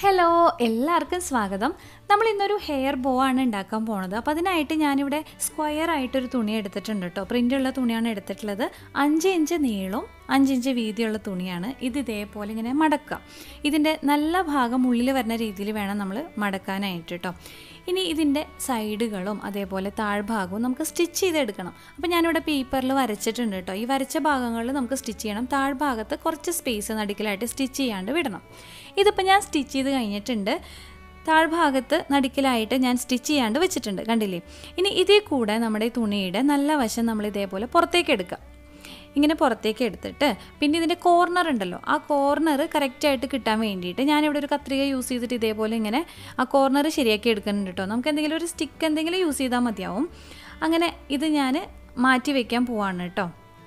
hello എല്ലാവർക്കും സ്വാഗതം നമ്മൾ ഇന്നൊരു ഹെയർ ബോ ആണ് ഉണ്ടാക്കാൻ പോണത് അപ്പോൾ അതിനായിട്ട് ഞാനിവിടെ സ്ക്വയർ ആയിട്ടൊരു തുണി എടുത്തിട്ടുണ്ട് കേട്ടോ പ്രിൻ്റുള്ള തുണിയാണ് എടുത്തിട്ടുള്ളത് അഞ്ച് ഇഞ്ച് നീളവും അഞ്ച് ഇഞ്ച് വീതിയുള്ള തുണിയാണ് ഇത് ഇതേപോലെ ഇങ്ങനെ മടക്കുക ഇതിൻ്റെ നല്ല ഭാഗം ഉള്ളിൽ വരുന്ന രീതിയിൽ വേണം നമ്മൾ മടക്കാനായിട്ട് കേട്ടോ ഇനി ഇതിൻ്റെ സൈഡുകളും അതേപോലെ താഴ്ഭാഗവും നമുക്ക് സ്റ്റിച്ച് ചെയ്തെടുക്കണം അപ്പോൾ ഞാനിവിടെ പേപ്പറിൽ വരച്ചിട്ടുണ്ട് കേട്ടോ ഈ വരച്ച ഭാഗങ്ങളിൽ നമുക്ക് സ്റ്റിച്ച് ചെയ്യണം താഴ്ഭാഗത്ത് കുറച്ച് സ്പേസ് നടുക്കിലായിട്ട് സ്റ്റിച്ച് ചെയ്യാണ്ട് വിടണം ഇതിപ്പോൾ ഞാൻ സ്റ്റിച്ച് ചെയ്ത് കഴിഞ്ഞിട്ടുണ്ട് താഴ്ഭാഗത്ത് നടുക്കിലായിട്ട് ഞാൻ സ്റ്റിച്ച് ചെയ്യാണ്ട് വെച്ചിട്ടുണ്ട് കണ്ടില്ലേ ഇനി ഇതിൽ കൂടെ നമ്മുടെ ഈ തുണിയുടെ നല്ല വശം നമ്മൾ ഇതേപോലെ പുറത്തേക്ക് എടുക്കുക ഇങ്ങനെ പുറത്തേക്ക് എടുത്തിട്ട് പിന്നെ ഇതിൻ്റെ കോർണർ ഉണ്ടല്ലോ ആ കോർണർ കറക്റ്റായിട്ട് കിട്ടാൻ വേണ്ടിയിട്ട് ഞാനിവിടെ ഒരു കത്രിക യൂസ് ചെയ്തിട്ട് ഇതേപോലെ ഇങ്ങനെ ആ കോർണർ ശരിയാക്കി എടുക്കുന്നുണ്ട് കേട്ടോ നമുക്ക് എന്തെങ്കിലും ഒരു സ്റ്റിക്ക് എന്തെങ്കിലും യൂസ് ചെയ്താൽ മതിയാവും അങ്ങനെ ഇത് ഞാൻ മാറ്റി വയ്ക്കാൻ പോവാണ് കേട്ടോ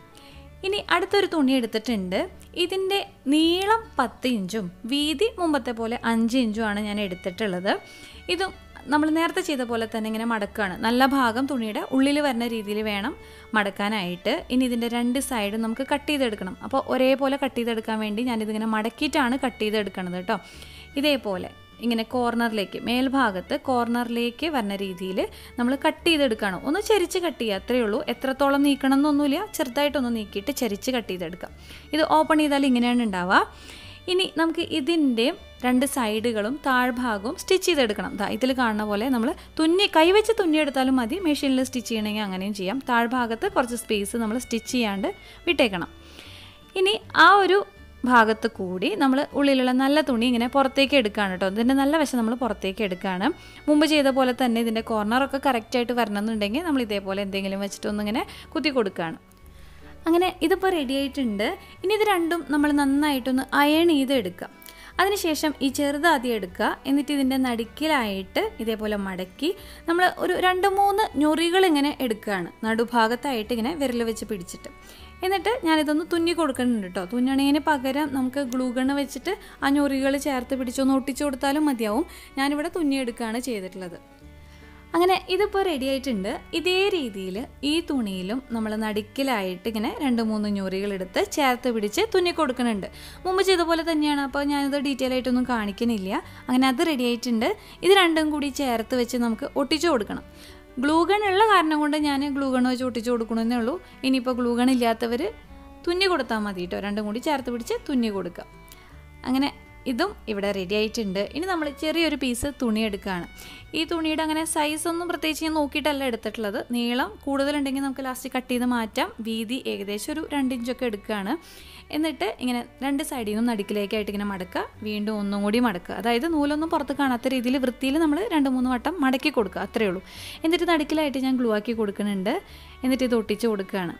ഇനി അടുത്തൊരു തുണി എടുത്തിട്ടുണ്ട് ഇതിൻ്റെ നീളം പത്ത് ഇഞ്ചും വീതി മുമ്പത്തെ പോലെ അഞ്ച് ഇഞ്ചുമാണ് ഞാൻ എടുത്തിട്ടുള്ളത് ഇതും നമ്മൾ നേരത്തെ ചെയ്ത പോലെ തന്നെ ഇങ്ങനെ മടക്കുകയാണ് നല്ല ഭാഗം തുണിയുടെ ഉള്ളിൽ വരുന്ന രീതിയിൽ വേണം മടക്കാനായിട്ട് ഇനി ഇതിൻ്റെ രണ്ട് സൈഡും നമുക്ക് കട്ട് ചെയ്തെടുക്കണം അപ്പോൾ ഒരേപോലെ കട്ട് ചെയ്തെടുക്കാൻ വേണ്ടി ഞാനിതിങ്ങനെ മടക്കിയിട്ടാണ് കട്ട് ചെയ്തെടുക്കണത് കേട്ടോ ഇതേപോലെ ഇങ്ങനെ കോർണറിലേക്ക് മേൽഭാഗത്ത് കോർണറിലേക്ക് വരുന്ന രീതിയിൽ നമ്മൾ കട്ട് ചെയ്തെടുക്കണം ഒന്ന് ചരിച്ച് കട്ട് ചെയ്യുക അത്രയേ ഉള്ളൂ എത്രത്തോളം നീക്കണം എന്നൊന്നുമില്ല ചെറുതായിട്ടൊന്ന് നീക്കിയിട്ട് ചരിച്ച് കട്ട് ചെയ്തെടുക്കാം ഇത് ഓപ്പൺ ചെയ്താൽ ഇങ്ങനെയാണ് ഉണ്ടാവുക ഇനി നമുക്ക് ഇതിൻ്റെ രണ്ട് സൈഡുകളും താഴ്ഭാഗവും സ്റ്റിച്ച് ചെയ്തെടുക്കണം ദാ ഇതിൽ കാണുന്ന പോലെ നമ്മൾ തുന്നി കൈവച്ച് തുന്നിയെടുത്താലും മതി മെഷീനിൽ സ്റ്റിച്ച് ചെയ്യണമെങ്കിൽ അങ്ങനെയും ചെയ്യാം താഴ്ഭാഗത്ത് കുറച്ച് സ്പേസ് നമ്മൾ സ്റ്റിച്ച് ചെയ്യാണ്ട് വിട്ടേക്കണം ഇനി ആ ഒരു ഭാഗത്ത് കൂടി നമ്മൾ ഉള്ളിലുള്ള നല്ല തുണി ഇങ്ങനെ പുറത്തേക്ക് എടുക്കുകയാണ് കേട്ടോ ഇതിൻ്റെ നല്ല വശം നമ്മൾ പുറത്തേക്ക് എടുക്കുകയാണ് മുമ്പ് ചെയ്ത പോലെ തന്നെ ഇതിൻ്റെ കോർണറൊക്കെ കറക്റ്റായിട്ട് വരണമെന്നുണ്ടെങ്കിൽ നമ്മൾ ഇതേപോലെ എന്തെങ്കിലും വെച്ചിട്ടൊന്നിങ്ങനെ കുത്തി കൊടുക്കുകയാണ് അങ്ങനെ ഇതിപ്പോൾ റെഡി ആയിട്ടുണ്ട് ഇനി ഇത് രണ്ടും നമ്മൾ നന്നായിട്ടൊന്ന് അയൺ ചെയ്ത് എടുക്കുക അതിനുശേഷം ഈ ചെറുത് ആദ്യം എടുക്കുക എന്നിട്ട് ഇതിൻ്റെ നടുക്കിലായിട്ട് ഇതേപോലെ മടക്കി നമ്മൾ ഒരു രണ്ട് മൂന്ന് ഞൊറികൾ ഇങ്ങനെ എടുക്കുകയാണ് നടുഭാഗത്തായിട്ട് ഇങ്ങനെ വിരൽ വെച്ച് പിടിച്ചിട്ട് എന്നിട്ട് ഞാനിതൊന്ന് തുന്നി കൊടുക്കുന്നുണ്ട് കേട്ടോ തുന്നണേന് പകരം നമുക്ക് ഗ്ലൂ ഗണ്ണ് വെച്ചിട്ട് ആ ഞൊറികൾ ചേർത്ത് പിടിച്ചൊന്ന് ഒട്ടിച്ചു കൊടുത്താലും മതിയാവും ഞാനിവിടെ തുന്നിയെടുക്കുകയാണ് ചെയ്തിട്ടുള്ളത് അങ്ങനെ ഇതിപ്പോൾ റെഡി ആയിട്ടുണ്ട് ഇതേ രീതിയിൽ ഈ തുണിയിലും നമ്മൾ നടുക്കിലായിട്ട് ഇങ്ങനെ രണ്ട് മൂന്ന് ഞൊറികൾ എടുത്ത് ചേർത്ത് പിടിച്ച് തുന്നി കൊടുക്കുന്നുണ്ട് മുമ്പ് ചെയ്ത പോലെ തന്നെയാണ് അപ്പോൾ ഞാനിത് ഡീറ്റെയിൽ ആയിട്ടൊന്നും കാണിക്കുന്നില്ല അങ്ങനെ അത് റെഡി ആയിട്ടുണ്ട് ഇത് രണ്ടും കൂടി ചേർത്ത് വെച്ച് നമുക്ക് ഒട്ടിച്ചു കൊടുക്കണം ഗ്ലൂഗൺ ഉള്ള കാരണം കൊണ്ട് ഞാൻ ഗ്ലൂഗൺ വെച്ച് ഒട്ടിച്ചു കൊടുക്കണമെന്നേ ഉള്ളൂ ഇനിയിപ്പോൾ ഗ്ലൂഗൺ ഇല്ലാത്തവർ തുന്നി കൊടുത്താൽ മതി കേട്ടോ രണ്ടും കൂടി ചേർത്ത് പിടിച്ച് തുന്നി കൊടുക്കുക അങ്ങനെ ഇതും ഇവിടെ റെഡി ആയിട്ടുണ്ട് ഇനി നമ്മൾ ചെറിയൊരു പീസ് തുണി എടുക്കുകയാണ് ഈ തുണിയുടെ അങ്ങനെ സൈസ് ഒന്നും പ്രത്യേകിച്ച് ഞാൻ നോക്കിയിട്ടല്ല എടുത്തിട്ടുള്ളത് നീളം കൂടുതലുണ്ടെങ്കിൽ നമുക്ക് ലാസ്റ്റ് കട്ട് ചെയ്ത് മാറ്റാം വീതി ഏകദേശം ഒരു രണ്ട് ഇഞ്ചൊക്കെ എടുക്കുകയാണ് എന്നിട്ട് ഇങ്ങനെ രണ്ട് സൈഡിൽ നിന്നും നടുക്കിലേക്കായിട്ട് ഇങ്ങനെ മടക്കുക വീണ്ടും ഒന്നും കൂടി മടക്കുക അതായത് നൂലൊന്നും പുറത്ത് കാണാത്ത രീതിയിൽ വൃത്തിയിൽ നമ്മൾ രണ്ട് മൂന്ന് വട്ടം മടക്കി കൊടുക്കുക അത്രയേ ഉള്ളൂ എന്നിട്ട് നടുക്കിലായിട്ട് ഞാൻ ഗ്ലൂ ആക്കി കൊടുക്കുന്നുണ്ട് എന്നിട്ട് ഇത് ഒട്ടിച്ച് കൊടുക്കുകയാണ്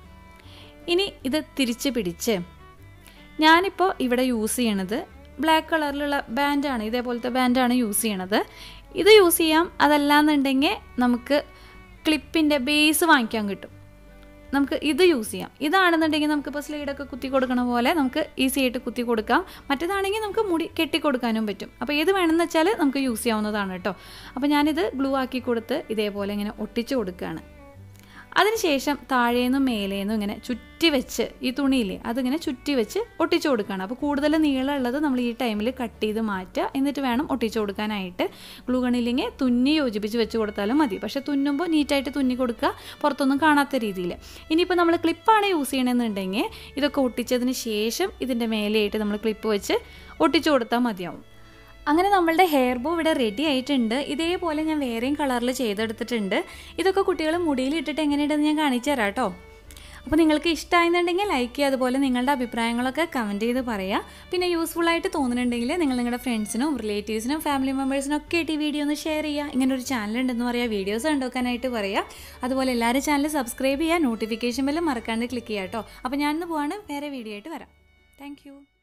ഇനി ഇത് തിരിച്ച് പിടിച്ച് ഞാനിപ്പോൾ ഇവിടെ യൂസ് ചെയ്യണത് ബ്ലാക്ക് കളറിലുള്ള ബാൻഡാണ് ഇതേപോലത്തെ ബാൻഡാണ് യൂസ് ചെയ്യണത് ഇത് യൂസ് ചെയ്യാം അതല്ലാന്നുണ്ടെങ്കിൽ നമുക്ക് ക്ലിപ്പിൻ്റെ ബേസ് വാങ്ങിക്കാൻ കിട്ടും നമുക്ക് ഇത് യൂസ് ചെയ്യാം ഇതാണെന്നുണ്ടെങ്കിൽ നമുക്കിപ്പോൾ സ്ലൈഡൊക്കെ കുത്തി കൊടുക്കണ പോലെ നമുക്ക് ഈസി ആയിട്ട് കുത്തി കൊടുക്കാം മറ്റേതാണെങ്കിൽ നമുക്ക് മുടി കെട്ടി കൊടുക്കാനും പറ്റും അപ്പോൾ ഏത് വേണമെന്ന് വെച്ചാൽ നമുക്ക് യൂസ് ചെയ്യാവുന്നതാണ് കേട്ടോ അപ്പോൾ ഞാനിത് ഗ്ലൂ ആക്കി കൊടുത്ത് ഇതേപോലെ ഇങ്ങനെ ഒട്ടിച്ചു കൊടുക്കുകയാണ് അതിനുശേഷം താഴേന്നും മേലേന്നും ഇങ്ങനെ ചുറ്റി വെച്ച് ഈ തുണിയില്ലേ അതിങ്ങനെ ചുറ്റി വെച്ച് ഒട്ടിച്ചു കൊടുക്കുകയാണ് അപ്പോൾ കൂടുതൽ നീളമുള്ളത് നമ്മൾ ഈ ടൈമിൽ കട്ട് ചെയ്ത് മാറ്റുക എന്നിട്ട് വേണം ഒട്ടിച്ചു കൊടുക്കാനായിട്ട് ഗ്ലൂ ഗണ്ണില്ലെങ്കിൽ തുന്നി യോജിപ്പിച്ച് വെച്ച് കൊടുത്താലും മതി പക്ഷേ തുന്നുമ്പോൾ നീറ്റായിട്ട് തുന്നി കൊടുക്കുക പുറത്തൊന്നും കാണാത്ത രീതിയിൽ ഇനിയിപ്പോൾ നമ്മൾ ക്ലിപ്പാണ് യൂസ് ചെയ്യണമെന്നുണ്ടെങ്കിൽ ഇതൊക്കെ ഒട്ടിച്ചതിന് ശേഷം ഇതിൻ്റെ മേലെയായിട്ട് നമ്മൾ ക്ലിപ്പ് വെച്ച് ഒട്ടിച്ചു കൊടുത്താൽ മതിയാവും അങ്ങനെ നമ്മളുടെ ഹെയർ ബോ ഇവിടെ റെഡി ആയിട്ടുണ്ട് ഇതേപോലെ ഞാൻ വേറെയും കളറിൽ ചെയ്തെടുത്തിട്ടുണ്ട് ഇതൊക്കെ കുട്ടികൾ മുടിയിൽ ഇട്ടിട്ട് എങ്ങനെയുണ്ടെന്ന് ഞാൻ കാണിച്ചു തരാം കേട്ടോ അപ്പോൾ നിങ്ങൾക്ക് ഇഷ്ടമായിരുന്നുണ്ടെങ്കിൽ ലൈക്ക് ചെയ്യുക അതുപോലെ നിങ്ങളുടെ അഭിപ്രായങ്ങളൊക്കെ കമൻറ്റ് ചെയ്ത് പറയുക പിന്നെ യൂസ്ഫുൾ ആയിട്ട് തോന്നുന്നുണ്ടെങ്കിൽ നിങ്ങൾ നിങ്ങളുടെ ഫ്രണ്ട്സിനും റിലേറ്റീവ്സിനും ഫാമിലി മെമ്പേഴ്സിനും ഒക്കെ ആയിട്ട് ഈ വീഡിയോ ഒന്ന് ഷെയർ ചെയ്യുക ഇങ്ങനെ ഒരു ചാനൽ ഉണ്ടെന്ന് പറയുക വീഡിയോസ് കണ്ടുവെക്കാനായിട്ട് പറയുക അതുപോലെ എല്ലാവരും ചാനൽ സബ്സ്ക്രൈബ് ചെയ്യുക നോട്ടിഫിക്കേഷൻ ബെല്ലും മറക്കാണ്ട് ക്ലിക്ക് ചെയ്യുക കേട്ടോ അപ്പോൾ ഞാനിന്ന് പോവാണ് വേറെ വീഡിയോ ആയിട്ട് വരാം താങ്ക്